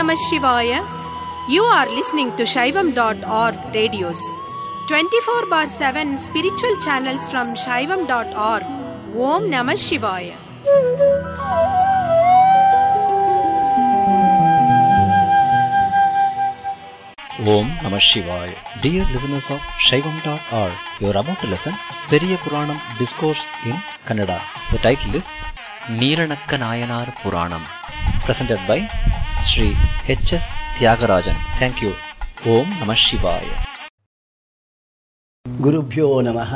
Namah Shivaya. You are listening to Shaivam.org radios. 24 bar 7 spiritual channels from Shaivam.org. Om Namah Shivaya. Om Namah Shivaya. Dear listeners of Shaivam.org, you are about to listen Periya Puranam Discourse in Kannada. The title is Neeranakka Nayanar Puranam, presented by Sri H.S. Tyagarajan. Thank you. Om Namah Shivaya. ಗುರುಭ್ಯೋ ನಮಃ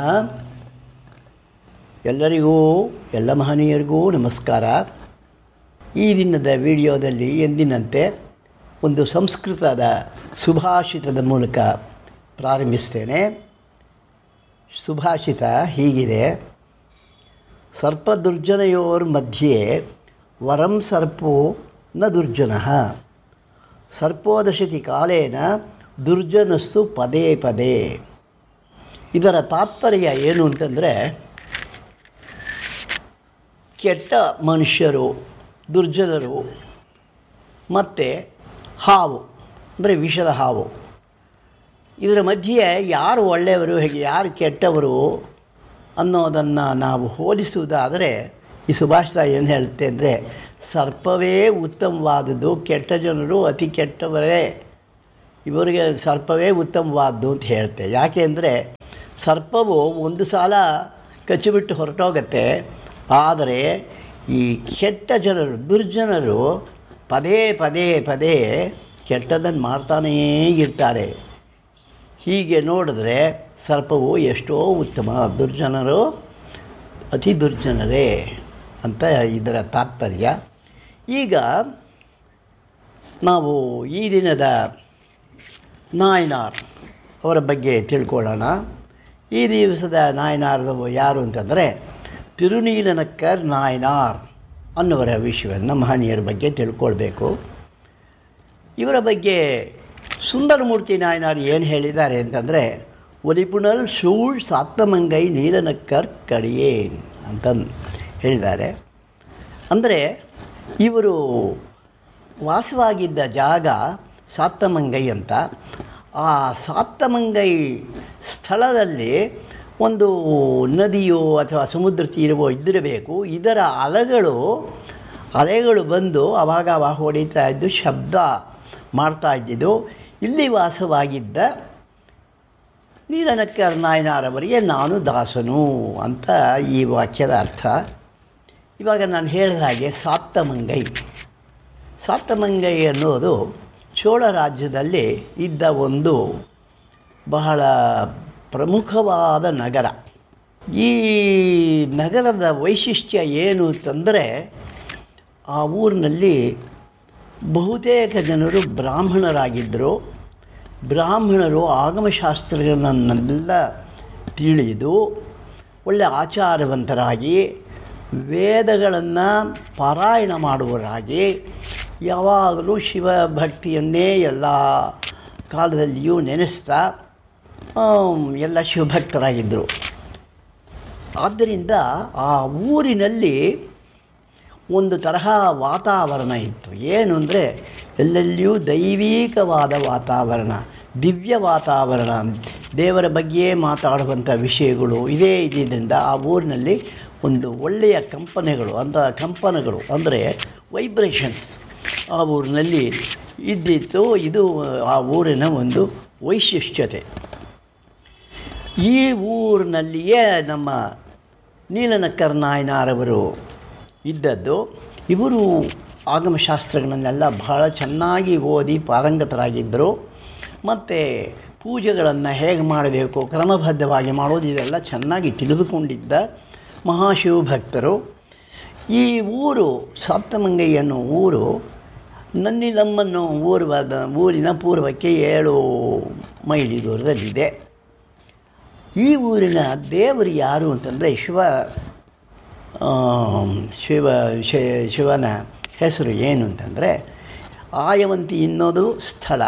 ಎಲ್ಲರಿಗೂ ಎಲ್ಲ ಮಹನೀಯರಿಗೂ ನಮಸ್ಕಾರ ಈ ದಿನದ ವಿಡಿಯೋದಲ್ಲಿ ಎಂದಿನಂತೆ ಒಂದು ಸಂಸ್ಕೃತದ ಸುಭಾಷಿತದ ಮೂಲಕ ಪ್ರಾರಂಭಿಸ್ತೇನೆ ಸುಭಾಷಿತ ಹೀಗಿದೆ ಸರ್ಪದುರ್ಜನಯೋರ್ ಮಧ್ಯೆ ವರಂ ಸರ್ಪೋ ನ ದುರ್ಜನಃ ಸರ್ಪೋದಶತಿ ಕಾಲೇನ ದುರ್ಜನಸ್ತು ಪದೇ ಪದೇ ಇದರ ತಾತ್ಪರ್ಯ ಏನು ಅಂತಂದರೆ ಕೆಟ್ಟ ಮನುಷ್ಯರು ದುರ್ಜನರು ಮತ್ತು ಹಾವು ಅಂದರೆ ವಿಷದ ಹಾವು ಇದರ ಮಧ್ಯೆ ಯಾರು ಒಳ್ಳೆಯವರು ಹೇಗೆ ಯಾರು ಕೆಟ್ಟವರು ಅನ್ನೋದನ್ನು ನಾವು ಹೋಲಿಸುವುದಾದರೆ ಈ ಸುಭಾಷಿತ ಏನು ಹೇಳುತ್ತೆ ಅಂದರೆ ಸರ್ಪವೇ ಉತ್ತಮವಾದದ್ದು ಕೆಟ್ಟ ಜನರು ಅತಿ ಕೆಟ್ಟವರೇ ಇವರಿಗೆ ಸರ್ಪವೇ ಉತ್ತಮವಾದ್ದು ಅಂತ ಹೇಳ್ತೆ ಯಾಕೆ ಅಂದರೆ ಸರ್ಪವು ಒಂದು ಸಲ ಕಚ್ಚಿಬಿಟ್ಟು ಹೊರಟೋಗತ್ತೆ ಆದರೆ ಈ ಕೆಟ್ಟ ಜನರು ದುರ್ಜನರು ಪದೇ ಪದೇ ಪದೇ ಕೆಟ್ಟದನ್ನು ಮಾಡ್ತಾನೇ ಇರ್ತಾರೆ ಹೀಗೆ ನೋಡಿದ್ರೆ ಸರ್ಪವು ಎಷ್ಟೋ ಉತ್ತಮ ದುರ್ಜನರು ಅತಿ ದುರ್ಜನರೇ ಅಂತ ಇದರ ತಾತ್ಪರ್ಯ ಈಗ ನಾವು ಈ ದಿನದ ನಾಯನಾರ್ ಅವರ ಬಗ್ಗೆ ತಿಳ್ಕೊಳ್ಳೋಣ ಈ ದಿವಸದ ನಾಯನಾರ್ ಯಾರು ಅಂತಂದರೆ ತಿರುನೀಲನಕ್ಕರ್ ನಾಯನಾರ್ ಅನ್ನುವರ ವಿಷಯವನ್ನು ಮಹನೀಯರ ಬಗ್ಗೆ ತಿಳ್ಕೊಳ್ಬೇಕು ಇವರ ಬಗ್ಗೆ ಸುಂದರಮೂರ್ತಿ ನಾಯನಾರ್ ಏನು ಹೇಳಿದ್ದಾರೆ ಅಂತಂದರೆ ಒಲಿಪುಣಲ್ ಶೂಳ್ ಸಾತ್ತಮಂಗೈ ನೀಲನಕ್ಕರ್ ಕಡಿಯೇನ್ ಅಂತ ಹೇಳಿದ್ದಾರೆ ಅಂದರೆ ಇವರು ವಾಸವಾಗಿದ್ದ ಜಾಗ ಸಾತ್ತಮಂಗೈ ಅಂತ ಆ ಸಾತ್ತಮಂಗೈ ಸ್ಥಳದಲ್ಲಿ ಒಂದು ನದಿಯೋ ಅಥವಾ ಸಮುದ್ರ ತೀರವೋ ಇದ್ದಿರಬೇಕು ಇದರ ಅಲೆಗಳು ಅಲೆಗಳು ಬಂದು ಅವಾಗ ಅವಾಗ ಹೊಡಿತಾ ಇದ್ದು ಶಬ್ದ ಮಾಡ್ತಾ ಇದ್ದಿದ್ದು ಇಲ್ಲಿ ವಾಸವಾಗಿದ್ದ ನೀಲನಕ್ಕರ್ ನಾಯನಾರವರಿಗೆ ನಾನು ದಾಸನು ಅಂತ ಈ ವಾಕ್ಯದ ಅರ್ಥ ಇವಾಗ ನಾನು ಹೇಳಿದ ಹಾಗೆ ಸಾತ್ತಮಂಗೈ ಸಾತ್ತಮಂಗೈ ಅನ್ನೋದು ಚೋಳ ರಾಜ್ಯದಲ್ಲಿ ಇದ್ದ ಒಂದು ಬಹಳ ಪ್ರಮುಖವಾದ ನಗರ ಈ ನಗರದ ವೈಶಿಷ್ಟ್ಯ ಏನು ಅಂತಂದರೆ ಆ ಊರಿನಲ್ಲಿ ಬಹುತೇಕ ಜನರು ಬ್ರಾಹ್ಮಣರಾಗಿದ್ದರು ಬ್ರಾಹ್ಮಣರು ಆಗಮಶಾಸ್ತ್ರಗಳನ್ನೆಲ್ಲ ತಿಳಿದು ಒಳ್ಳೆಯ ಆಚಾರವಂತರಾಗಿ ವೇದಗಳನ್ನು ಪಾರಾಯಣ ಮಾಡುವರಾಗಿ ಯಾವಾಗಲೂ ಶಿವಭಕ್ತಿಯನ್ನೇ ಎಲ್ಲ ಕಾಲದಲ್ಲಿಯೂ ನೆನೆಸ್ತಾ ಎಲ್ಲ ಶಿವಭಕ್ತರಾಗಿದ್ದರು ಆದ್ದರಿಂದ ಆ ಊರಿನಲ್ಲಿ ಒಂದು ತರಹ ವಾತಾವರಣ ಇತ್ತು ಏನು ಅಂದರೆ ಎಲ್ಲೆಲ್ಲಿಯೂ ದೈವೀಕವಾದ ವಾತಾವರಣ ದಿವ್ಯ ವಾತಾವರಣ ದೇವರ ಬಗ್ಗೆಯೇ ಮಾತಾಡುವಂಥ ವಿಷಯಗಳು ಇದೇ ಇದರಿಂದ ಆ ಊರಿನಲ್ಲಿ ಒಂದು ಒಳ್ಳೆಯ ಕಂಪನೆಗಳು ಅಂತ ಕಂಪನಗಳು ಅಂದರೆ ವೈಬ್ರೇಷನ್ಸ್ ಆ ಊರಿನಲ್ಲಿ ಇದ್ದಿತ್ತು ಇದು ಆ ಊರಿನ ಒಂದು ವೈಶಿಷ್ಟ್ಯತೆ ಈ ಊರಿನಲ್ಲಿಯೇ ನಮ್ಮ ನೀಲನಕ್ಕರ್ ನಾಯನಾರವರು ಇದ್ದದ್ದು ಇವರು ಆಗಮಶಾಸ್ತ್ರಗಳನ್ನೆಲ್ಲ ಬಹಳ ಚೆನ್ನಾಗಿ ಓದಿ ಪಾರಂಗತರಾಗಿದ್ದರು ಮತ್ತು ಪೂಜೆಗಳನ್ನು ಹೇಗೆ ಮಾಡಬೇಕು ಕ್ರಮಬದ್ಧವಾಗಿ ಮಾಡೋದು ಇದೆಲ್ಲ ಚೆನ್ನಾಗಿ ತಿಳಿದುಕೊಂಡಿದ್ದ ಮಹಾಶಿವಭಕ್ತರು ಈ ಊರು ಸಪ್ತಮಂಗೈ ಅನ್ನೋ ಊರು ನನ್ನಿಲಮ್ಮನ್ನು ಊರ್ವದ ಊರಿನ ಪೂರ್ವಕ್ಕೆ ಏಳು ಮೈಲಿ ದೂರದಲ್ಲಿದೆ ಈ ಊರಿನ ದೇವರು ಯಾರು ಅಂತಂದರೆ ಶಿವ ಶಿವ ಶಿವನ ಹೆಸರು ಏನು ಅಂತಂದರೆ ಆಯವಂತಿ ಅನ್ನೋದು ಸ್ಥಳ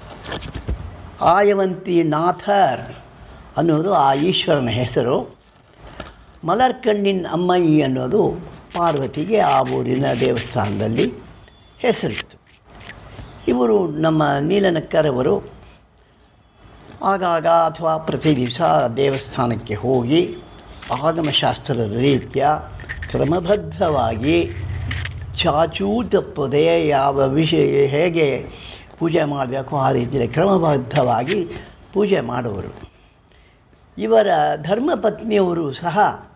ಆಯವಂತಿ ನಾಥರ್ ಅನ್ನೋದು ಆ ಈಶ್ವರನ ಹೆಸರು ಮಲರ್ಕಣ್ಣಿನ ಅಮ್ಮಯ್ಯಿ ಅನ್ನೋದು ಪಾರ್ವತಿಗೆ ಆ ಊರಿನ ದೇವಸ್ಥಾನದಲ್ಲಿ ಹೆಸರಿತ್ತು ಇವರು ನಮ್ಮ ನೀಲನಕ್ಕರವರು ಆಗಾಗ ಅಥವಾ ಪ್ರತಿ ದಿವಸ ದೇವಸ್ಥಾನಕ್ಕೆ ಹೋಗಿ ಆಗಮಶಾಸ್ತ್ರದ ರೀತ್ಯ ಕ್ರಮಬದ್ಧವಾಗಿ ಚಾಚೂ ತಪ್ಪದೆ ಯಾವ ವಿಷಯ ಹೇಗೆ ಪೂಜೆ ಮಾಡಬೇಕು ಆ ರೀತಿಯಲ್ಲಿ ಕ್ರಮಬದ್ಧವಾಗಿ ಪೂಜೆ ಮಾಡುವರು ಇವರ ಧರ್ಮಪತ್ನಿಯವರು ಸಹ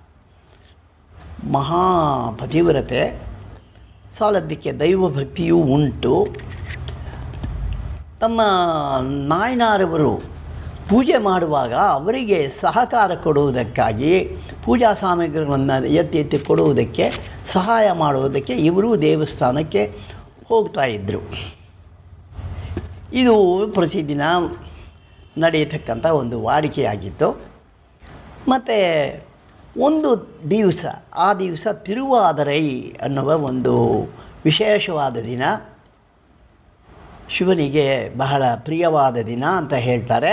ಮಹಾಪತಿವ್ರತೆ ಸಾಲದ್ದಕ್ಕೆ ದೈವಭಕ್ತಿಯೂ ಉಂಟು ತಮ್ಮ ನಾಯನಾರವರು ಪೂಜೆ ಮಾಡುವಾಗ ಅವರಿಗೆ ಸಹಕಾರ ಕೊಡುವುದಕ್ಕಾಗಿ ಪೂಜಾ ಸಾಮಗ್ರಿಗಳನ್ನು ಎತ್ತಿ ಎತ್ತಿ ಕೊಡುವುದಕ್ಕೆ ಸಹಾಯ ಮಾಡುವುದಕ್ಕೆ ಇವರು ದೇವಸ್ಥಾನಕ್ಕೆ ಹೋಗ್ತಾ ಇದ್ದರು ಇದು ಪ್ರತಿದಿನ ನಡೆಯತಕ್ಕಂಥ ಒಂದು ವಾಡಿಕೆಯಾಗಿತ್ತು ಮತ್ತು ಒಂದು ದಿವಸ ಆ ದಿವಸ ತಿರುವಾದರೈ ಅನ್ನುವ ಒಂದು ವಿಶೇಷವಾದ ದಿನ ಶಿವನಿಗೆ ಬಹಳ ಪ್ರಿಯವಾದ ದಿನ ಅಂತ ಹೇಳ್ತಾರೆ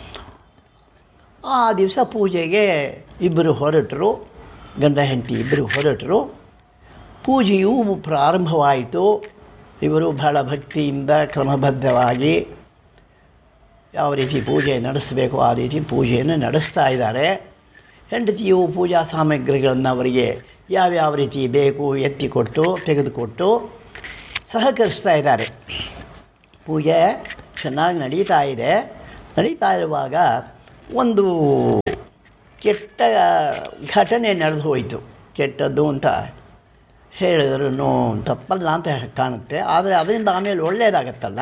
ಆ ದಿವಸ ಪೂಜೆಗೆ ಇಬ್ಬರು ಹೊರಟರು ಗಂಡ ಹೆಂಡತಿ ಇಬ್ಬರು ಹೊರಟರು ಪೂಜೆಯು ಪ್ರಾರಂಭವಾಯಿತು ಇವರು ಬಹಳ ಭಕ್ತಿಯಿಂದ ಕ್ರಮಬದ್ಧವಾಗಿ ಯಾವ ರೀತಿ ಪೂಜೆ ನಡೆಸಬೇಕು ಆ ರೀತಿ ಪೂಜೆಯನ್ನು ನಡೆಸ್ತಾ ಇದ್ದಾರೆ ಹೆಂಡತಿಯು ಪೂಜಾ ಸಾಮಗ್ರಿಗಳನ್ನು ಅವರಿಗೆ ಯಾವ್ಯಾವ ರೀತಿ ಬೇಕು ಎತ್ತಿಕೊಟ್ಟು ತೆಗೆದುಕೊಟ್ಟು ಸಹಕರಿಸ್ತಾ ಇದ್ದಾರೆ ಪೂಜೆ ಚೆನ್ನಾಗಿ ನಡೀತಾ ಇದೆ ನಡೀತಾ ಇರುವಾಗ ಒಂದು ಕೆಟ್ಟ ಘಟನೆ ನಡೆದು ಹೋಯಿತು ಕೆಟ್ಟದ್ದು ಅಂತ ಹೇಳಿದ್ರೂ ತಪ್ಪಲ್ಲ ಅಂತ ಕಾಣುತ್ತೆ ಆದರೆ ಅದರಿಂದ ಆಮೇಲೆ ಒಳ್ಳೆಯದಾಗತ್ತಲ್ಲ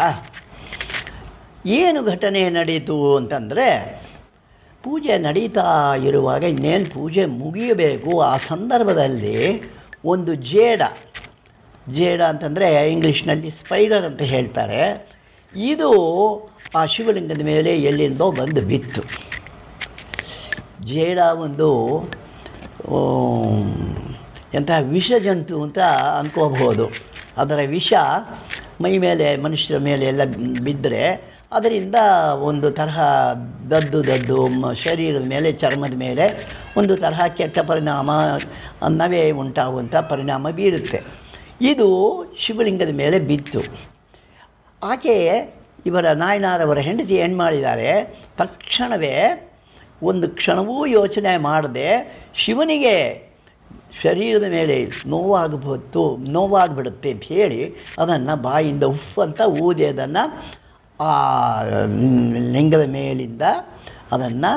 ಏನು ಘಟನೆ ನಡೀತು ಅಂತಂದರೆ ಪೂಜೆ ನಡೀತಾ ಇರುವಾಗ ಇನ್ನೇನು ಪೂಜೆ ಮುಗಿಯಬೇಕು ಆ ಸಂದರ್ಭದಲ್ಲಿ ಒಂದು ಜೇಡ ಜೇಡ ಅಂತಂದರೆ ಇಂಗ್ಲೀಷ್ನಲ್ಲಿ ಸ್ಪೈಡರ್ ಅಂತ ಹೇಳ್ತಾರೆ ಇದು ಆ ಶಿವಲಿಂಗದ ಮೇಲೆ ಎಲ್ಲಿಂದೋ ಬಂದು ಬಿತ್ತು ಜೇಡ ಒಂದು ಎಂತಹ ವಿಷ ಜಂತು ಅಂತ ಅನ್ಕೋಬಹುದು ಅದರ ವಿಷ ಮೈ ಮೇಲೆ ಮನುಷ್ಯರ ಮೇಲೆ ಎಲ್ಲ ಬಿದ್ದರೆ ಅದರಿಂದ ಒಂದು ತರಹ ದದ್ದು ದದ್ದು ಮ- ಶರೀರದ ಮೇಲೆ ಚರ್ಮದ ಮೇಲೆ ಒಂದು ತರಹ ಕೆಟ್ಟ ಪರಿಣಾಮ ನವೆ ಉಂಟಾಗುವಂಥ ಪರಿಣಾಮ ಬೀರುತ್ತೆ ಇದು ಶಿವಲಿಂಗದ ಮೇಲೆ ಬಿತ್ತು ಆಕೆ ಇವರ ನಾಯನಾರವರ ಹೆಂಡತಿ ಏನು ಮಾಡಿದ್ದಾರೆ ತಕ್ಷಣವೇ ಒಂದು ಕ್ಷಣವೂ ಯೋಚನೆ ಮಾಡದೆ ಶಿವನಿಗೆ ಶರೀರದ ಮೇಲೆ ನೋವಾಗಬಹುದು ನೋವಾಗ್ಬಿಡುತ್ತೆ ಅಂತ ಹೇಳಿ ಅದನ್ನು ಬಾಯಿಂದ ಉಫ್ ಅಂತ ಊದಿ ಅದನ್ನು ಆ ಲಿಂಗದ ಮೇಲಿಂದ ಅದನ್ನು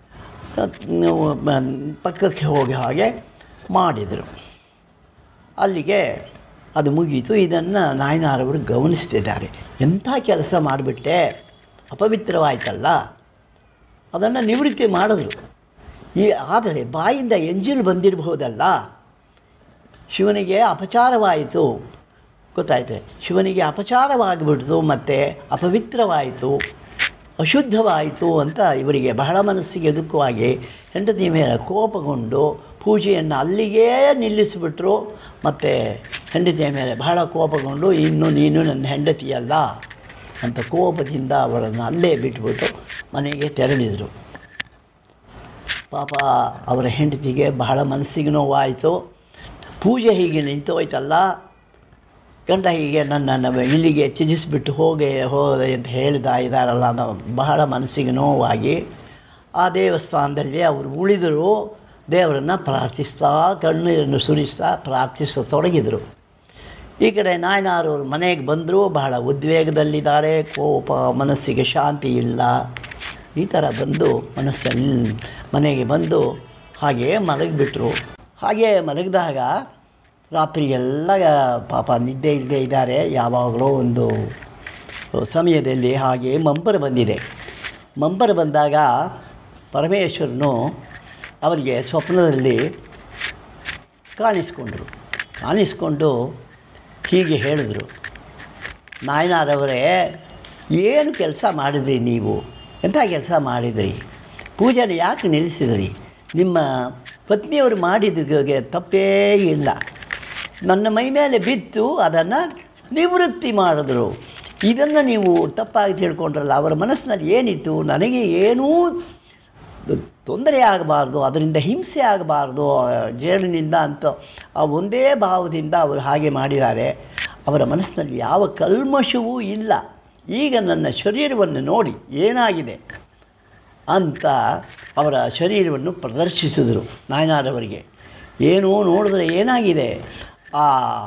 ಪಕ್ಕಕ್ಕೆ ಹೋಗಿ ಹಾಗೆ ಮಾಡಿದರು ಅಲ್ಲಿಗೆ ಅದು ಮುಗೀತು ಇದನ್ನು ನಾಯನಾರವರು ಗಮನಿಸ್ತಿದ್ದಾರೆ ಎಂಥ ಕೆಲಸ ಮಾಡಿಬಿಟ್ಟೆ ಅಪವಿತ್ರವಾಯ್ತಲ್ಲ ಅದನ್ನು ನಿವೃತ್ತಿ ಮಾಡಿದ್ರು ಈ ಆದರೆ ಬಾಯಿಂದ ಎಂಜಿಲ್ ಬಂದಿರಬಹುದಲ್ಲ ಶಿವನಿಗೆ ಅಪಚಾರವಾಯಿತು ಗೊತ್ತಾಯ್ತೆ ಶಿವನಿಗೆ ಅಪಚಾರವಾಗಿಬಿಡ್ತು ಮತ್ತು ಅಪವಿತ್ರವಾಯಿತು ಅಶುದ್ಧವಾಯಿತು ಅಂತ ಇವರಿಗೆ ಬಹಳ ಮನಸ್ಸಿಗೆ ದುಃಖವಾಗಿ ಹೆಂಡತಿ ಮೇಲೆ ಕೋಪಗೊಂಡು ಪೂಜೆಯನ್ನು ಅಲ್ಲಿಗೇ ನಿಲ್ಲಿಸಿಬಿಟ್ರು ಮತ್ತು ಹೆಂಡತಿಯ ಮೇಲೆ ಬಹಳ ಕೋಪಗೊಂಡು ಇನ್ನು ನೀನು ನನ್ನ ಹೆಂಡತಿಯಲ್ಲ ಅಂತ ಕೋಪದಿಂದ ಅವರನ್ನು ಅಲ್ಲೇ ಬಿಟ್ಬಿಟ್ಟು ಮನೆಗೆ ತೆರಳಿದರು ಪಾಪ ಅವರ ಹೆಂಡತಿಗೆ ಬಹಳ ಮನಸ್ಸಿಗೆ ನೋವಾಯಿತು ಪೂಜೆ ಹೀಗೆ ನಿಂತೋಯ್ತಲ್ಲ ಗಂಡ ಹೀಗೆ ನನ್ನನ್ನು ಇಲ್ಲಿಗೆ ತ್ಯಜಿಸಿಬಿಟ್ಟು ಹೋಗೆ ಹೋದೆ ಅಂತ ಹೇಳ್ತಾ ಇದ್ದಾರಲ್ಲ ಅನ್ನೋ ಬಹಳ ಮನಸ್ಸಿಗೆ ನೋವಾಗಿ ಆ ದೇವಸ್ಥಾನದಲ್ಲಿ ಅವರು ಉಳಿದರು ದೇವರನ್ನು ಪ್ರಾರ್ಥಿಸ್ತಾ ಕಣ್ಣೀರನ್ನು ಸುರಿಸ್ತಾ ಪ್ರಾರ್ಥಿಸತೊಡಗಿದರು ಈ ಕಡೆ ನಾಯನಾರವರು ಮನೆಗೆ ಬಂದರು ಬಹಳ ಉದ್ವೇಗದಲ್ಲಿದ್ದಾರೆ ಕೋಪ ಮನಸ್ಸಿಗೆ ಶಾಂತಿ ಇಲ್ಲ ಈ ಥರ ಬಂದು ಮನಸ್ಸಲ್ಲಿ ಮನೆಗೆ ಬಂದು ಹಾಗೇ ಮಲಗಿಬಿಟ್ರು ಹಾಗೇ ಮಲಗಿದಾಗ ರಾತ್ರಿ ಎಲ್ಲ ಪಾಪ ನಿದ್ದೆ ಇಲ್ಲದೆ ಇದ್ದಾರೆ ಯಾವಾಗಲೂ ಒಂದು ಸಮಯದಲ್ಲಿ ಹಾಗೆ ಮಂಪರ ಬಂದಿದೆ ಮಂಪರ ಬಂದಾಗ ಪರಮೇಶ್ವರನು ಅವರಿಗೆ ಸ್ವಪ್ನದಲ್ಲಿ ಕಾಣಿಸ್ಕೊಂಡ್ರು ಕಾಣಿಸ್ಕೊಂಡು ಹೀಗೆ ಹೇಳಿದ್ರು ನಾಯನಾರವರೇ ಏನು ಕೆಲಸ ಮಾಡಿದ್ರಿ ನೀವು ಎಂಥ ಕೆಲಸ ಮಾಡಿದ್ರಿ ಪೂಜೆನ ಯಾಕೆ ನಿಲ್ಲಿಸಿದ್ರಿ ನಿಮ್ಮ ಪತ್ನಿಯವರು ಮಾಡಿದ್ದಕ್ಕೆ ತಪ್ಪೇ ಇಲ್ಲ ನನ್ನ ಮೈ ಮೇಲೆ ಬಿತ್ತು ಅದನ್ನು ನಿವೃತ್ತಿ ಮಾಡಿದ್ರು ಇದನ್ನು ನೀವು ತಪ್ಪಾಗಿ ತಿಳ್ಕೊಂಡ್ರಲ್ಲ ಅವರ ಮನಸ್ಸಿನಲ್ಲಿ ಏನಿತ್ತು ನನಗೆ ಏನೂ ತೊಂದರೆ ಆಗಬಾರ್ದು ಅದರಿಂದ ಹಿಂಸೆ ಆಗಬಾರ್ದು ಜೇಡಿನಿಂದ ಅಂತ ಆ ಒಂದೇ ಭಾವದಿಂದ ಅವರು ಹಾಗೆ ಮಾಡಿದ್ದಾರೆ ಅವರ ಮನಸ್ಸಿನಲ್ಲಿ ಯಾವ ಕಲ್ಮಶವೂ ಇಲ್ಲ ಈಗ ನನ್ನ ಶರೀರವನ್ನು ನೋಡಿ ಏನಾಗಿದೆ ಅಂತ ಅವರ ಶರೀರವನ್ನು ಪ್ರದರ್ಶಿಸಿದರು ನಾಯನಾರವರಿಗೆ ಏನು ನೋಡಿದ್ರೆ ಏನಾಗಿದೆ ಆ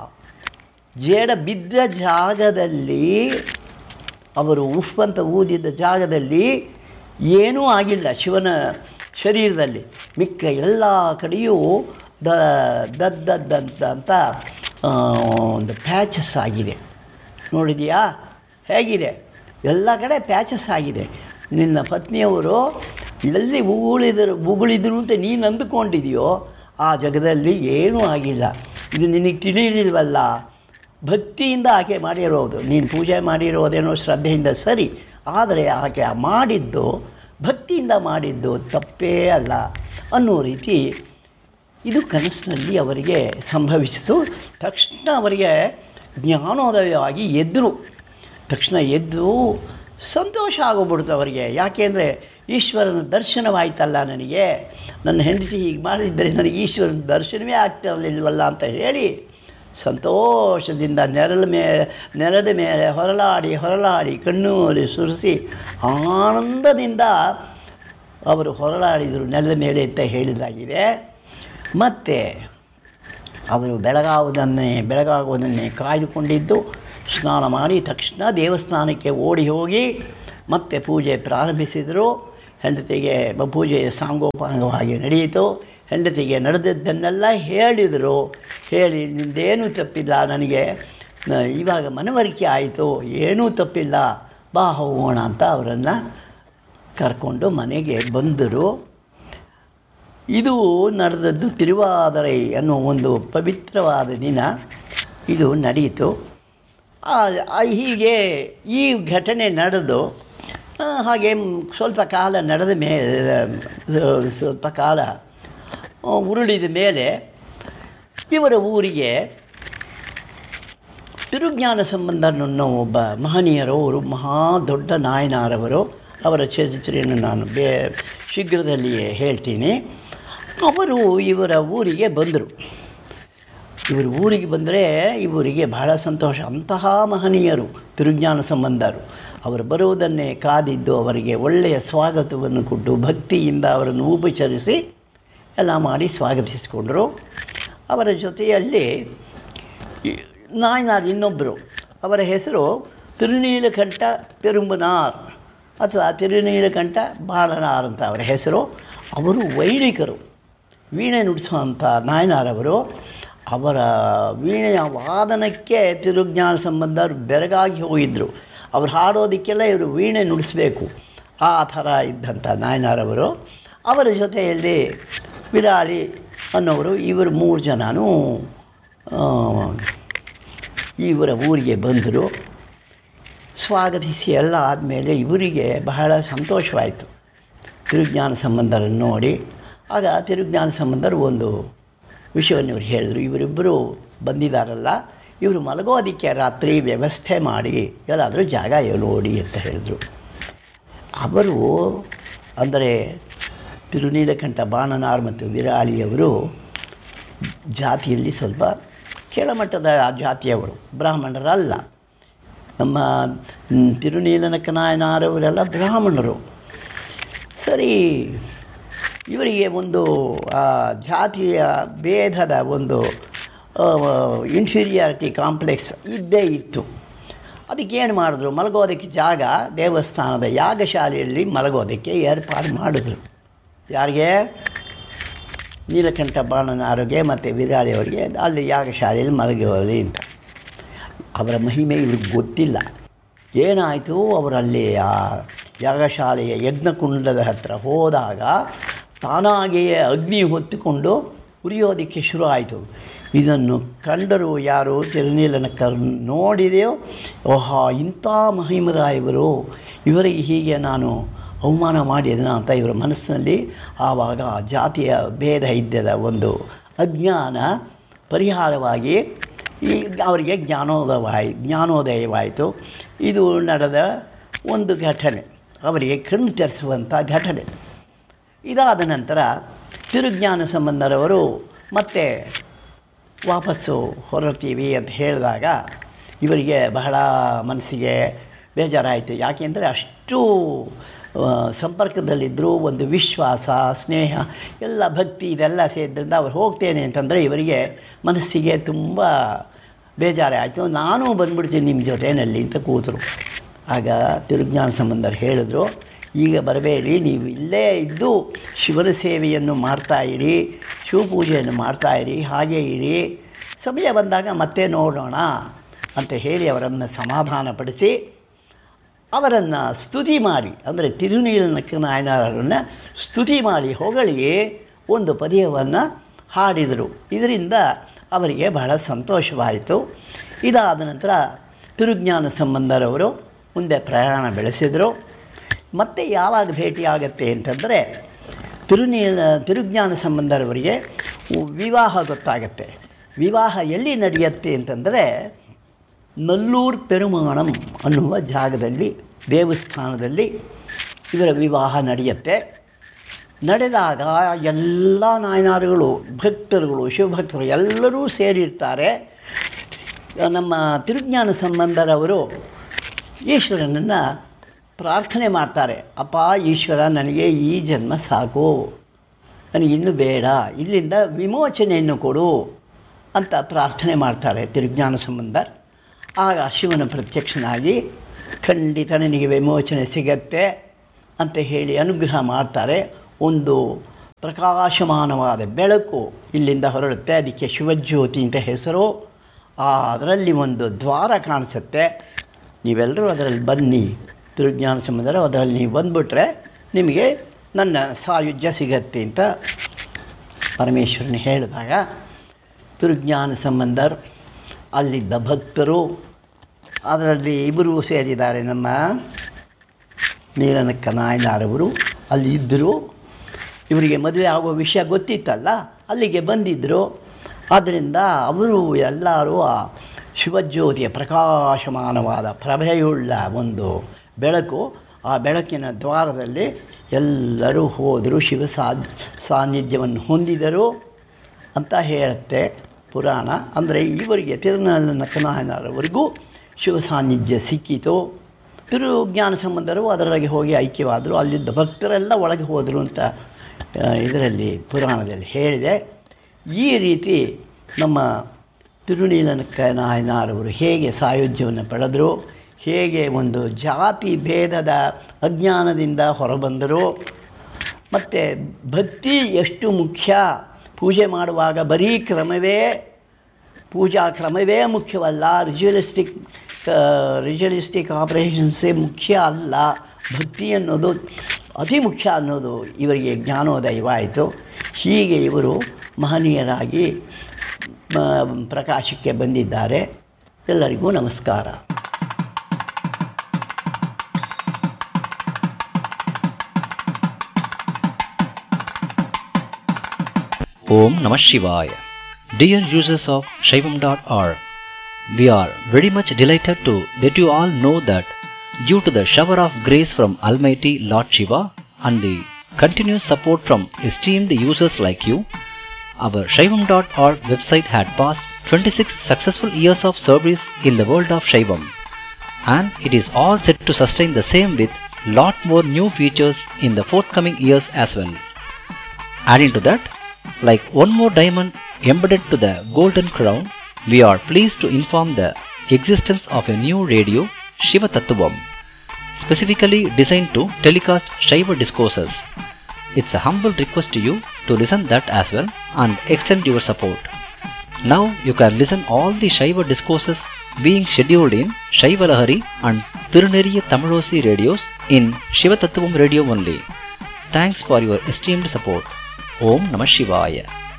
ಜೇಡ ಬಿದ್ದ ಜಾಗದಲ್ಲಿ ಅವರು ಉಫ್ ಅಂತ ಊದಿದ್ದ ಜಾಗದಲ್ಲಿ ಏನೂ ಆಗಿಲ್ಲ ಶಿವನ ಶರೀರದಲ್ಲಿ ಮಿಕ್ಕ ಎಲ್ಲ ಕಡೆಯೂ ದ ದದ್ದದ್ದಂತ ಅಂತ ಆ, ಒಂದು ಪ್ಯಾಚಸ್ ಆಗಿದೆ ನೋಡಿದೆಯಾ ಹೇಗಿದೆ ಎಲ್ಲ ಕಡೆ ಪ್ಯಾಚಸ್ ಆಗಿದೆ ನಿನ್ನ ಪತ್ನಿಯವರು ಎಲ್ಲಿ ಉಗುಳಿದರು ಉಗುಳಿದ್ರು ಅಂತ ನೀನು ಅಂದುಕೊಂಡಿದೆಯೋ ಆ ಜಗದಲ್ಲಿ ಏನೂ ಆಗಿಲ್ಲ ಇದು ನಿನಗೆ ತಿಳಿಲಿಲ್ವಲ್ಲ ಭಕ್ತಿಯಿಂದ ಆಕೆ ಮಾಡಿರೋದು ನೀನು ಪೂಜೆ ಮಾಡಿರೋದೇನೋ ಶ್ರದ್ಧೆಯಿಂದ ಸರಿ ಆದರೆ ಆಕೆ ಮಾಡಿದ್ದು ಭಕ್ತಿಯಿಂದ ಮಾಡಿದ್ದು ತಪ್ಪೇ ಅಲ್ಲ ಅನ್ನೋ ರೀತಿ ಇದು ಕನಸಿನಲ್ಲಿ ಅವರಿಗೆ ಸಂಭವಿಸಿತು ತಕ್ಷಣ ಅವರಿಗೆ ಜ್ಞಾನೋದಯವಾಗಿ ಎದ್ದರು ತಕ್ಷಣ ಎದ್ದು ಸಂತೋಷ ಆಗೋಗ್ಬಿಡ್ತು ಅವರಿಗೆ ಯಾಕೆಂದರೆ ಈಶ್ವರನ ದರ್ಶನವಾಯ್ತಲ್ಲ ನನಗೆ ನನ್ನ ಹೆಂಡತಿ ಹೀಗೆ ಮಾಡಿದ್ದರೆ ನನಗೆ ಈಶ್ವರನ ದರ್ಶನವೇ ಆಗ್ತಿರಲಿಲ್ವಲ್ಲ ಅಂತ ಹೇಳಿ ಸಂತೋಷದಿಂದ ನೆರಳ ಮೇಲೆ ನೆಲದ ಮೇಲೆ ಹೊರಲಾಡಿ ಹೊರಲಾಡಿ ಕಣ್ಣೂರಿ ಸುರಿಸಿ ಆನಂದದಿಂದ ಅವರು ಹೊರಲಾಡಿದರು ನೆಲದ ಮೇಲೆ ಅಂತ ಹೇಳಿದಾಗಿದೆ ಮತ್ತು ಅವರು ಬೆಳಗಾವುದನ್ನೇ ಬೆಳಗಾಗುವುದನ್ನೇ ಕಾಯ್ದುಕೊಂಡಿದ್ದು ಸ್ನಾನ ಮಾಡಿ ತಕ್ಷಣ ದೇವಸ್ಥಾನಕ್ಕೆ ಓಡಿ ಹೋಗಿ ಮತ್ತೆ ಪೂಜೆ ಪ್ರಾರಂಭಿಸಿದರು ಹೆಂಡತಿಗೆ ಬ- ಪೂಜೆ ಸಾಂಗೋಪಾಂಗವಾಗಿ ನಡೆಯಿತು ಹೆಂಡತಿಗೆ ನಡೆದದ್ದನ್ನೆಲ್ಲ ಹೇಳಿದರು ಹೇಳಿ ನಿಂದೇನೂ ತಪ್ಪಿಲ್ಲ ನನಗೆ ನ- ಇವಾಗ ಮನವರಿಕೆ ಆಯಿತು ಏನೂ ತಪ್ಪಿಲ್ಲ ಬಾ ಹೋಗೋಣ ಅಂತ ಅವರನ್ನು ಕರ್ಕೊಂಡು ಮನೆಗೆ ಬಂದರು ಇದು ನಡೆದದ್ದು ತಿರುವಾದರೈ ಅನ್ನೋ ಒಂದು ಪವಿತ್ರವಾದ ದಿನ ಇದು ನಡೆಯಿತು ಆ- ಆ ಹೀಗೆ ಈ ಘಟನೆ ನಡೆದು ಆ, ಹಾಗೆ ಮ್, ಸ್ವಲ್ಪ ಕಾಲ ನಡೆದ ಮೇಲೆ ಆ, ಸ್ವಲ್ಪ ಕಾಲ ಆ, ಉರುಳಿದ ಮೇಲೆ ಇವರ ಊರಿಗೆ ತಿರುಜ್ಞಾನ ಸಂಬಂಧನನ್ನು ಒಬ್ಬ ಮಹನೀಯರು ಅವರು ಮಹಾ ದೊಡ್ಡ ನಾಯನಾರವರು ಅವರ ಚರಿತ್ರೆಯನ್ನು ನಾನು ಬೇ ಶೀಘ್ರದಲ್ಲಿಯೇ ಹೇಳ್ತೀನಿ ಅವರು ಇವರ ಊರಿಗೆ ಬಂದರು ಇವರು ಊರಿಗೆ ಬಂದರೆ ಇವರಿಗೆ ಬಹಳ ಸಂತೋಷ ಅಂತಹ ಮಹನೀಯರು ತಿರುಜ್ಞಾನ ಸಂಬಂಧರು ಅವರು ಬರುವುದನ್ನೇ ಕಾದಿದ್ದು ಅವರಿಗೆ ಒಳ್ಳೆಯ ಸ್ವಾಗತವನ್ನು ಕೊಟ್ಟು ಭಕ್ತಿಯಿಂದ ಅವರನ್ನು ಉಪಚರಿಸಿ ಎಲ್ಲ ಮಾಡಿ ಸ್ವಾಗತಿಸಿಕೊಂಡರು ಅವರ ಜೊತೆಯಲ್ಲಿ ಈ ನಾಯನಾರ್ ಇನ್ನೊಬ್ಬರು ಅವರ ಹೆಸರು ತಿರುನೀಲಕಂಠ ತಿರುಂಬನಾರ್ ಅಥವಾ ತಿರುನೀಲಕಂಠ ಬಾಳನಾರ್ ಅಂತ ಅವರ ಹೆಸರು ಅವರು ವೈಣಿಕರು ವೀಣೆ ನುಡಿಸುವಂಥ ನಾಯನಾರವರು ಅವರ ವೀಣೆಯ ವಾದನಕ್ಕೆ ತಿರುಜ್ಞಾನ ಸಂಬಂಧರು ಬೆರಗಾಗಿ ಹೋಗಿದ್ದರು ಅವ್ರು ಹಾಡೋದಕ್ಕೆಲ್ಲ ಇವರು ವೀಣೆ ನುಡಿಸ್ಬೇಕು ಆ ಥರ ಇದ್ದಂಥ ನಾಯನಾರವರು ಅವರ ಜೊತೆಯಲ್ಲಿ ವಿರಾಳಿ ಅನ್ನೋರು ಇವರು ಮೂರು ಜನನೂ ಆ, ಇವರ ಊರಿಗೆ ಬಂದರು ಸ್ವಾಗತಿಸಿ ಎಲ್ಲ ಆದಮೇಲೆ ಇವರಿಗೆ ಬಹಳ ಸಂತೋಷವಾಯಿತು ತಿರುಜ್ಞಾನ ಸಂಬಂಧರನ್ನು ನೋಡಿ ಆಗ ತಿರುಜ್ಞಾನ ಸಂಬಂಧರು ಒಂದು ವಿಷಯವನ್ನು ಇವರು ಹೇಳಿದರು ಇವರಿಬ್ಬರು ಬಂದಿದ್ದಾರಲ್ಲ ಇವರು ಮಲಗೋದಕ್ಕೆ ರಾತ್ರಿ ವ್ಯವಸ್ಥೆ ಮಾಡಿ ಎಲ್ಲಾದರೂ ಜಾಗ ನೋಡಿ ಅಂತ ಹೇಳಿದರು ಅವರು ಅಂದರೆ ತಿರುನೀಲಕಂಠ ಬಾಣನಾರ್ ಮತ್ತು ವಿರಾಳಿಯವರು ಜಾತಿಯಲ್ಲಿ ಸ್ವಲ್ಪ ಕೆಳಮಟ್ಟದ ಜಾತಿಯವರು ಬ್ರಾಹ್ಮಣರಲ್ಲ ನಮ್ಮ ಮ್, ತಿರುನೀಲನಕನಾಯನಾರವರೆಲ್ಲ ಬ್ರಾಹ್ಮಣರು ಸರಿ ಇವರಿಗೆ ಒಂದು ಆ, ಜಾತಿಯ ಭೇದದ ಒಂದು ಇನ್ಫೀರಿಯಾರಿಟಿ ಕಾಂಪ್ಲೆಕ್ಸ್ ಇದ್ದೇ ಇತ್ತು ಅದಕ್ಕೇನು ಮಾಡಿದ್ರು ಮಲಗೋದಕ್ಕೆ ಜಾಗ ದೇವಸ್ಥಾನದ ಯಾಗಶಾಲೆಯಲ್ಲಿ ಮಲಗೋದಕ್ಕೆ ಏರ್ಪಾಡು ಮಾಡಿದ್ರು ಯಾರಿಗೆ ನೀಲಕಂಠ ಬಾಣನಾರಿಗೆ ಮತ್ತು ವಿರಾಳಿಯವರಿಗೆ ಅಲ್ಲಿ ಯಾಗಶಾಲೆಯಲ್ಲಿ ಮಲಗೋಲಿ ಅಂತ ಅವರ ಮಹಿಮೆ ಇವ್ರಿಗೆ ಗೊತ್ತಿಲ್ಲ ಏನಾಯಿತು ಅವರಲ್ಲಿ ಆ ಯಾಗಶಾಲೆಯ ಯಜ್ಞಕುಂಡದ ಹತ್ರ ಹೋದಾಗ ತಾನಾಗಿಯೇ ಅಗ್ನಿ ಹೊತ್ತುಕೊಂಡು ಉರಿಯೋದಕ್ಕೆ ಶುರು ಆಯಿತು ಇದನ್ನು ಕಂಡರು ಯಾರು ತಿರುನೀಲನ ಕರ್ ನೋಡಿದೆಯೋ ಓಹಾ ಇಂಥ ಮಹಿಮರಾಯವರು ಇವರಿಗೆ ಹೀಗೆ ನಾನು ಅವಮಾನ ಮಾಡಿದನ ಅಂತ ಇವರ ಮನಸ್ಸಿನಲ್ಲಿ ಆವಾಗ ಆ ಜಾತಿಯ ಭೇದ ಇದ್ದದ ಒಂದು ಅಜ್ಞಾನ ಪರಿಹಾರವಾಗಿ ಈ ಅವರಿಗೆ ಜ್ಞಾನೋದಯವಾಯಿ ಜ್ಞಾನೋದಯವಾಯಿತು ಇದು ನಡೆದ ಒಂದು ಘಟನೆ ಅವರಿಗೆ ಕಣ್ಣು ತೆರೆಸುವಂಥ ಘಟನೆ ಇದಾದ ನಂತರ ತಿರುಜ್ಞಾನ ಸಂಬಂಧರವರು ಮತ್ತೆ ವಾಪಸ್ಸು ಹೊರಡ್ತೀವಿ ಅಂತ ಹೇಳಿದಾಗ ಇವರಿಗೆ ಬಹಳ ಮನಸ್ಸಿಗೆ ಬೇಜಾರಾಯಿತು ಯಾಕೆಂದರೆ ಅಷ್ಟು ಆ, ಸಂಪರ್ಕದಲ್ಲಿದ್ದರು ಒಂದು ವಿಶ್ವಾಸ ಸ್ನೇಹ ಎಲ್ಲ ಭಕ್ತಿ ಇದೆಲ್ಲ ಸೇರಿದ್ರಿಂದ ಅವ್ರು ಹೋಗ್ತೇನೆ ಅಂತಂದರೆ ಇವರಿಗೆ ಮನಸ್ಸಿಗೆ ತುಂಬ ಬೇಜಾರೇ ಆಯಿತು ನಾನು ಬಂದ್ಬಿಡ್ತೀನಿ ನಿಮ್ಮ ಜೊತೆಯಲ್ಲಿ ಅಂತ ಕೂತರು ಆಗ ತಿರುಜ್ಞಾನ ಸಂಬಂಧರು ಹೇಳಿದ್ರು ಈಗ ಬರಬೇಡಿ ನೀವು ಇಲ್ಲೇ ಇದ್ದು ಶಿವನ ಸೇವೆಯನ್ನು ಮಾಡ್ತಾ ಇರಿ ಶಿವಪೂಜೆಯನ್ನು ಮಾಡ್ತಾ ಇರಿ ಹಾಗೇ ಇರಿ ಸಮಯ ಬಂದಾಗ ಮತ್ತೆ ನೋಡೋಣ ಅಂತ ಹೇಳಿ ಅವರನ್ನು ಸಮಾಧಾನಪಡಿಸಿ ಅವರನ್ನು ಸ್ತುತಿ ಮಾಡಿ ಅಂದರೆ ತಿರುನೀಲನಕ್ಕ ನಾಯನರನ್ನು ಸ್ತುತಿ ಮಾಡಿ ಹೊಗಳಿ ಒಂದು ಪದ್ಯವನ್ನು ಹಾಡಿದರು ಇದರಿಂದ ಅವರಿಗೆ ಬಹಳ ಸಂತೋಷವಾಯಿತು ಇದಾದ ನಂತರ ತಿರುಜ್ಞಾನ ಸಂಬಂಧರವರು ಮುಂದೆ ಪ್ರಯಾಣ ಬೆಳೆಸಿದರು ಮತ್ತೆ ಯಾವಾಗ ಭೇಟಿಯಾಗತ್ತೆ ಅಂತಂದರೆ ತಿರುನೀಲ ತಿರುಜ್ಞಾನ ಸಂಬಂಧರವರಿಗೆ ವಿವಾಹ ಗೊತ್ತಾಗತ್ತೆ ವಿವಾಹ ಎಲ್ಲಿ ನಡೆಯುತ್ತೆ ಅಂತಂದರೆ ನಲ್ಲೂರು ಪೆರುಮಾಣಂ ಅನ್ನುವ ಜಾಗದಲ್ಲಿ ದೇವಸ್ಥಾನದಲ್ಲಿ ಇವರ ವಿವಾಹ ನಡೆಯುತ್ತೆ ನಡೆದಾಗ ಎಲ್ಲ ನಾಯನಾರುಗಳು ಭಕ್ತರುಗಳು ಶಿವಭಕ್ತರು ಎಲ್ಲರೂ ಸೇರಿರ್ತಾರೆ ನಮ್ಮ ತಿರುಜ್ಞಾನ ಸಂಬಂಧರವರು ಈಶ್ವರನನ್ನು ಪ್ರಾರ್ಥನೆ ಮಾಡ್ತಾರೆ ಅಪ್ಪ ಈಶ್ವರ ನನಗೆ ಈ ಜನ್ಮ ಸಾಕು ನನಗಿನ್ನು ಬೇಡ ಇಲ್ಲಿಂದ ವಿಮೋಚನೆಯನ್ನು ಕೊಡು ಅಂತ ಪ್ರಾರ್ಥನೆ ಮಾಡ್ತಾರೆ ತಿರುಜ್ಞಾನ ಸಂಬಂಧ ಆಗ ಶಿವನ ಪ್ರತ್ಯಕ್ಷನಾಗಿ ಖಂಡಿತ ನನಗೆ ವಿಮೋಚನೆ ಸಿಗತ್ತೆ ಅಂತ ಹೇಳಿ ಅನುಗ್ರಹ ಮಾಡ್ತಾರೆ ಒಂದು ಪ್ರಕಾಶಮಾನವಾದ ಬೆಳಕು ಇಲ್ಲಿಂದ ಹೊರಡುತ್ತೆ ಅದಕ್ಕೆ ಶಿವಜ್ಯೋತಿ ಅಂತ ಹೆಸರು ಆ ಅದರಲ್ಲಿ ಒಂದು ದ್ವಾರ ಕಾಣಿಸುತ್ತೆ ನೀವೆಲ್ಲರೂ ಅದರಲ್ಲಿ ಬನ್ನಿ ತಿರುಜ್ಞಾನ ಸಂಬಂಧರು ಅದರಲ್ಲಿ ನೀವು ಬಂದುಬಿಟ್ರೆ ನಿಮಗೆ ನನ್ನ ಸಾಯುಜ್ಯ ಸಿಗತ್ತೆ ಅಂತ ಪರಮೇಶ್ವರನ ಹೇಳಿದಾಗ ತಿರುಜ್ಞಾನ ಸಂಬಂಧರು ಅಲ್ಲಿದ್ದ ಭಕ್ತರು ಅದರಲ್ಲಿ ಇಬ್ಬರು ಸೇರಿದ್ದಾರೆ ನಮ್ಮ ನೀಲನಕ್ಕ ನಾಯನಾರವರು ಅಲ್ಲಿ ಇದ್ದರು ಇವರಿಗೆ ಮದುವೆ ಆಗುವ ವಿಷಯ ಗೊತ್ತಿತ್ತಲ್ಲ ಅಲ್ಲಿಗೆ ಬಂದಿದ್ದರು ಆದ್ದರಿಂದ ಅವರು ಎಲ್ಲರೂ ಆ ಶಿವಜ್ಯೋತಿಯ ಪ್ರಕಾಶಮಾನವಾದ ಪ್ರಭೆಯುಳ್ಳ ಒಂದು ಬೆಳಕು ಆ ಬೆಳಕಿನ ದ್ವಾರದಲ್ಲಿ ಎಲ್ಲರೂ ಹೋದರು ಶಿವ ಸಾ ಸಾನ್ನಿಧ್ಯವನ್ನು ಹೊಂದಿದರು ಅಂತ ಹೇಳುತ್ತೆ ಪುರಾಣ ಅಂದರೆ ಇವರಿಗೆ ತಿರುನಕ್ಕನಾಯನರವರೆಗೂ ಶಿವ ಸಾನ್ನಿಧ್ಯ ಸಿಕ್ಕಿತು ತಿರು ಜ್ಞಾನ ಸಂಬಂಧರು ಅದರೊಳಗೆ ಹೋಗಿ ಐಕ್ಯವಾದರು ಅಲ್ಲಿದ್ದ ಭಕ್ತರೆಲ್ಲ ಒಳಗೆ ಹೋದರು ಅಂತ ಇದರಲ್ಲಿ ಪುರಾಣದಲ್ಲಿ ಹೇಳಿದೆ ಈ ರೀತಿ ನಮ್ಮ ತಿರುನೀಲನಕ್ಕ ನಾಯನಾರವರು ಹೇಗೆ ಸಾಯುಜ್ಯವನ್ನು ಪಡೆದರು ಹೇಗೆ ಒಂದು ಜಾತಿ ಭೇದದ ಅಜ್ಞಾನದಿಂದ ಹೊರಬಂದರು ಮತ್ತು ಭಕ್ತಿ ಎಷ್ಟು ಮುಖ್ಯ ಪೂಜೆ ಮಾಡುವಾಗ ಬರೀ ಕ್ರಮವೇ ಪೂಜಾ ಕ್ರಮವೇ ಮುಖ್ಯವಲ್ಲ ರಿಚುವಲಿಸ್ಟಿಕ್ ರಿಚುವಲಿಸ್ಟಿಕ್ ಆಪರೇಷನ್ಸೇ ಮುಖ್ಯ ಅಲ್ಲ ಭಕ್ತಿ ಅನ್ನೋದು ಅತಿ ಮುಖ್ಯ ಅನ್ನೋದು ಇವರಿಗೆ ಜ್ಞಾನೋದಯವಾಯಿತು ಹೀಗೆ ಇವರು ಮಹನೀಯರಾಗಿ ಪ್ರಕಾಶಕ್ಕೆ ಬಂದಿದ್ದಾರೆ ಎಲ್ಲರಿಗೂ ನಮಸ್ಕಾರ Om Namah Shivaya. Dear users of Shaivam.org, we are very much delighted to let you all know that due to the shower of grace from Almighty Lord Shiva and the continuous support from esteemed users like you, our Shaivam.org website had passed 26 successful years of service in the world of Shaivam and it is all set to sustain the same with lot more new features in the forthcoming years as well. Adding to that, like one more diamond embedded to the golden crown, we are pleased to inform the existence of a new radio, Shiva Tattvam, specifically designed to telecast Shiva discourses. It's a humble request to you to listen that as well and extend your support. Now you can listen all the Shiva discourses being scheduled in Shiva Lahari and Tiruneriya Tamilosi radios in Shiva Tattvam radio only. Thanks for your esteemed support. Om Namah Shivaya.